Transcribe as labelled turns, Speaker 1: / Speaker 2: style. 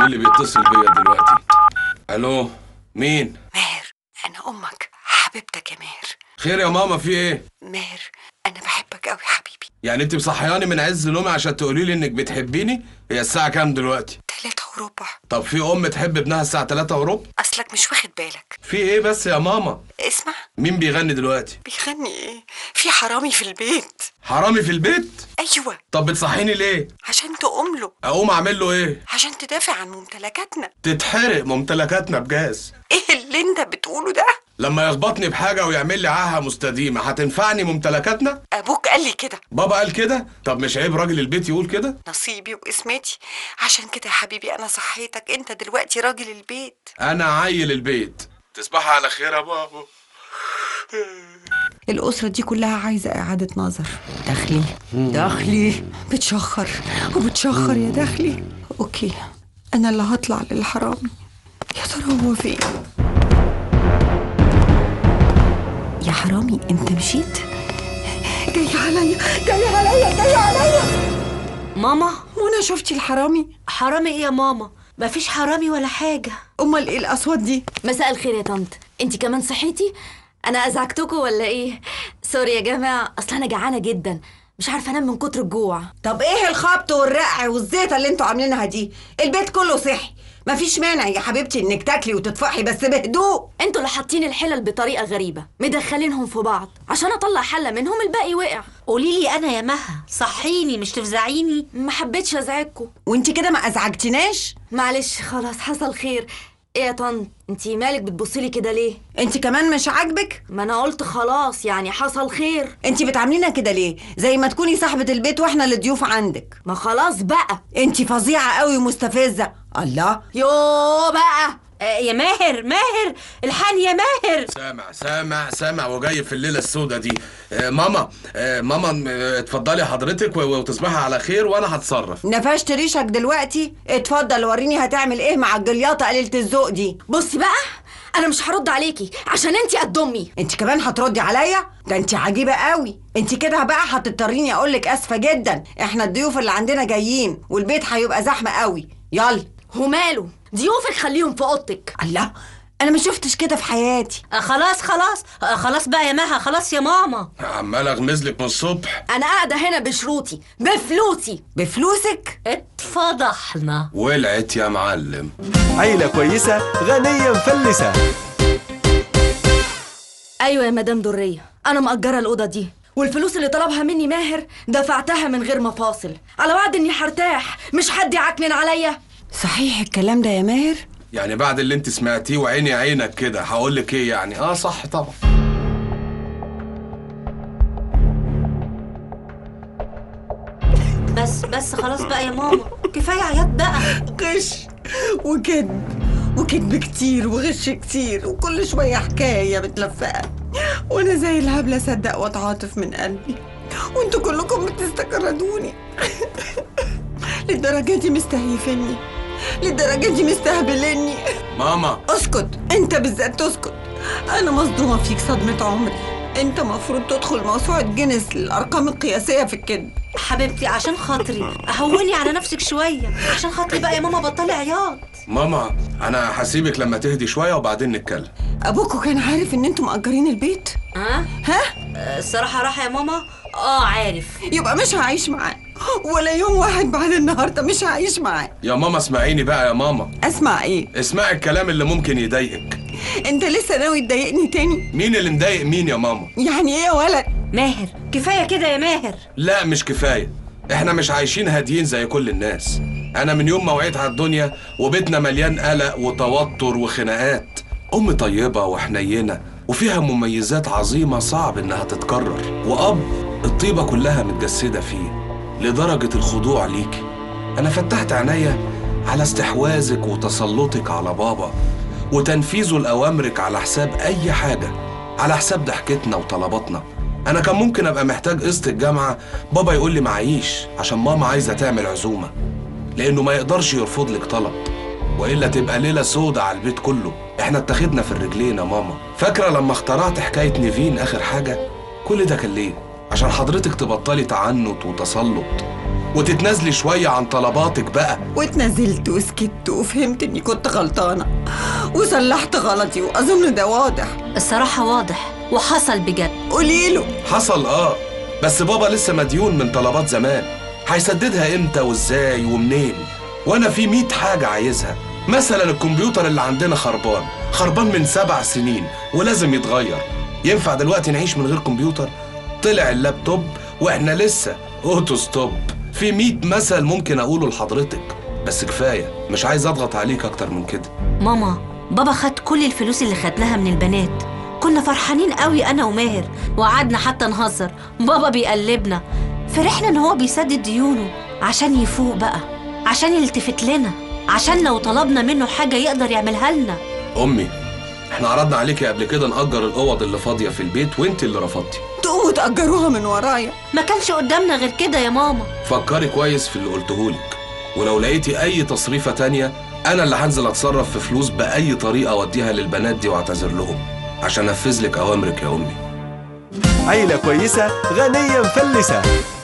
Speaker 1: مين اللي بيتصل بيا دلوقتي الو مين
Speaker 2: ماهر انا امك حبيبتك يا ماهر
Speaker 1: خير يا ماما في ايه
Speaker 2: ماهر انا بحبك قوي حبيبي
Speaker 1: يعني انت مصحياني من عز نومي عشان تقولي لي انك بتحبيني هي الساعه كام دلوقتي
Speaker 2: تلاتة وربع
Speaker 1: طب في ام تحب ابنها الساعه 3 وربع
Speaker 2: اصلك مش واخد بالك
Speaker 1: في ايه بس يا ماما
Speaker 2: اسمع
Speaker 1: مين بيغني دلوقتي
Speaker 2: بيغني ايه في حرامي في البيت
Speaker 1: حرامي في البيت
Speaker 2: ايوه
Speaker 1: طب بتصحيني ليه
Speaker 2: عشان تقوم له
Speaker 1: اقوم اعمل له ايه
Speaker 2: عشان تدافع عن ممتلكاتنا
Speaker 1: تتحرق ممتلكاتنا بجاز
Speaker 2: ايه اللي انت بتقوله ده
Speaker 1: لما يخبطني بحاجه ويعمل لي عاهه مستديمه هتنفعني ممتلكاتنا
Speaker 2: ابوك قال لي كده
Speaker 1: بابا قال كده طب مش عيب راجل البيت يقول كده
Speaker 2: نصيبي واسمتي عشان كده يا حبيبي انا صحيتك انت دلوقتي راجل البيت
Speaker 1: انا عيل البيت تصبحي على خير يا بابا
Speaker 2: الأسرة دي كلها عايزة إعادة نظر دخلي دخلي بتشخر وبتشخر يا دخلي أوكي أنا اللي هطلع للحرامي يا ترى هو فين يا حرامي أنت مشيت جاي عليا جاي عليا جاي عليا
Speaker 3: ماما
Speaker 2: منى شفتي الحرامي
Speaker 3: حرامي ايه يا ماما مفيش حرامي ولا حاجة
Speaker 2: أمال إيه الأصوات دي
Speaker 4: مساء الخير يا طنط انت كمان صحيتي انا ازعجتكم ولا ايه سوري يا جماعه اصل انا جعانه جدا مش عارفه انام من كتر الجوع
Speaker 2: طب إيه الخبط والرقع والزيطة اللي انتوا عاملينها دي البيت كله صحي مفيش مانع يا حبيبتي انك تاكلي وتطفحي بس بهدوء
Speaker 4: انتوا اللي حاطين الحلل بطريقه غريبه مدخلينهم في بعض عشان اطلع حله منهم الباقي وقع
Speaker 3: قولي لي انا يا مها صحيني مش تفزعيني
Speaker 4: ما حبيتش ازعجكم
Speaker 2: وانت كده ما ازعجتناش
Speaker 4: معلش خلاص حصل خير ايه يا طنط انتي مالك بتبصيلي كده ليه
Speaker 2: انت كمان مش عاجبك
Speaker 4: ما انا قلت خلاص يعني حصل خير
Speaker 2: انت بتعاملينا كده ليه زي ما تكوني صاحبة البيت واحنا اللي ضيوف عندك
Speaker 4: ما خلاص بقى
Speaker 2: انت فظيعة قوي ومستفزة الله
Speaker 4: يو بقى
Speaker 3: آه يا ماهر ماهر الحقني يا ماهر
Speaker 1: سامع سامع سامع وجاي في الليله السوداء دي آه ماما آه ماما آه، اتفضلي حضرتك و- وتصبحي على خير وانا هتصرف
Speaker 2: نفشت ريشك دلوقتي اتفضل وريني هتعمل ايه مع الجلياطة قليلة الذوق دي
Speaker 4: بصي بقى انا مش هرد عليكي عشان انتي قد امي
Speaker 2: انت كمان هتردي عليا ده انت عجيبة قوي انت كده بقى هتضطريني اقولك اسفة جدا احنا الضيوف اللي عندنا جايين والبيت هيبقى زحمة قوي يلا
Speaker 4: وماله ضيوفك خليهم في اوضتك
Speaker 2: الله انا ما شفتش كده في حياتي
Speaker 3: آه خلاص خلاص آه خلاص بقى يا مها خلاص يا ماما
Speaker 1: عمال اغمز لك من الصبح
Speaker 4: انا قاعده هنا بشروطي بفلوسي
Speaker 2: بفلوسك
Speaker 3: اتفضحنا
Speaker 1: ولعت يا معلم
Speaker 5: عيلة كويسة غنية مفلسة
Speaker 4: ايوه يا مدام دريه انا مأجره الاوضه دي والفلوس اللي طلبها مني ماهر دفعتها من غير مفاصل على وعد اني هرتاح مش حد يعكنن عليا
Speaker 2: صحيح الكلام ده يا ماهر
Speaker 1: يعني بعد اللي انت سمعتيه وعيني عينك كده هقول لك ايه يعني اه صح طبعا
Speaker 3: بس بس خلاص بقى يا ماما كفايه عياط بقى
Speaker 2: غش وكذب وكذب كتير وغش كتير وكل شوية حكاية بتلفقها وأنا زي الهبلة صدق وأتعاطف من قلبي وانتوا كلكم بتستكردوني للدرجة دي مستهيفني للدرجة دي مستهبلني
Speaker 1: ماما
Speaker 2: اسكت انت بالذات تسكت انا مصدومة فيك صدمة عمري انت مفروض تدخل موسوعة جينيس للارقام القياسية في الكذب
Speaker 3: حبيبتي عشان خاطري هوني على نفسك شويه عشان خاطري بقى يا ماما بطلي عياط
Speaker 1: ماما انا هسيبك لما تهدي شويه وبعدين نتكلم
Speaker 2: ابوكوا كان عارف ان انتوا مأجرين البيت
Speaker 3: ها
Speaker 2: ها
Speaker 3: آه، الصراحه راح يا ماما اه عارف
Speaker 2: يبقى مش هعيش معاه ولا يوم واحد بعد النهارده مش هعيش معاه
Speaker 1: يا ماما اسمعيني بقى يا ماما
Speaker 2: اسمع ايه
Speaker 1: اسمعي الكلام اللي ممكن يضايقك
Speaker 2: انت لسه ناوي تضايقني تاني
Speaker 1: مين اللي مضايق مين يا ماما
Speaker 2: يعني ايه يا ولد
Speaker 3: ماهر كفايه كده يا ماهر
Speaker 1: لا مش كفايه احنا مش عايشين هاديين زي كل الناس انا من يوم ما وعيت على الدنيا وبيتنا مليان قلق وتوتر وخناقات ام طيبه وحنينه وفيها مميزات عظيمه صعب انها تتكرر واب الطيبه كلها متجسده فيه لدرجه الخضوع ليكي انا فتحت عينيا على استحواذك وتسلطك على بابا وتنفيذه لأوامرك على حساب أي حاجة على حساب ضحكتنا وطلباتنا أنا كان ممكن أبقى محتاج قسط الجامعة بابا يقول لي معيش عشان ماما عايزة تعمل عزومة لأنه ما يقدرش يرفض لك طلب وإلا تبقى ليلة سودة على البيت كله إحنا اتخذنا في الرجلين يا ماما فاكرة لما اخترعت حكاية نيفين آخر حاجة كل ده كان ليه عشان حضرتك تبطلي تعنت وتسلط وتتنازلي شوية عن طلباتك بقى
Speaker 2: واتنازلت وسكت وفهمت اني كنت غلطانة وصلحت غلطي واظن ده واضح
Speaker 3: الصراحة واضح وحصل بجد
Speaker 2: قوليله
Speaker 1: حصل اه بس بابا لسه مديون من طلبات زمان هيسددها امتى وازاي ومنين وانا في مية حاجة عايزها مثلا الكمبيوتر اللي عندنا خربان خربان من سبع سنين ولازم يتغير ينفع دلوقتي نعيش من غير كمبيوتر طلع اللابتوب واحنا لسه اوتو ستوب في مية مثل ممكن اقوله لحضرتك بس كفاية مش عايز اضغط عليك اكتر من كده
Speaker 3: ماما بابا خد كل الفلوس اللي خدناها من البنات كنا فرحانين قوي انا وماهر وقعدنا حتى نهزر بابا بيقلبنا فرحنا ان هو بيسدد ديونه عشان يفوق بقى عشان يلتفت لنا عشان لو طلبنا منه حاجة يقدر يعملها لنا
Speaker 1: امي احنا عرضنا عليكي قبل كده نأجر الاوض اللي فاضية في البيت وانت اللي رفضتي
Speaker 2: تقوموا تأجروها من ورايا
Speaker 3: ما كانش قدامنا غير كده يا ماما
Speaker 1: فكري كويس في اللي قلتهولك ولو لقيتي اي تصريفة تانية انا اللي هنزل اتصرف في فلوس باي طريقة اوديها للبنات دي واعتذر لهم عشان انفذ لك اوامرك يا امي
Speaker 5: عيلة كويسة غنية مفلسة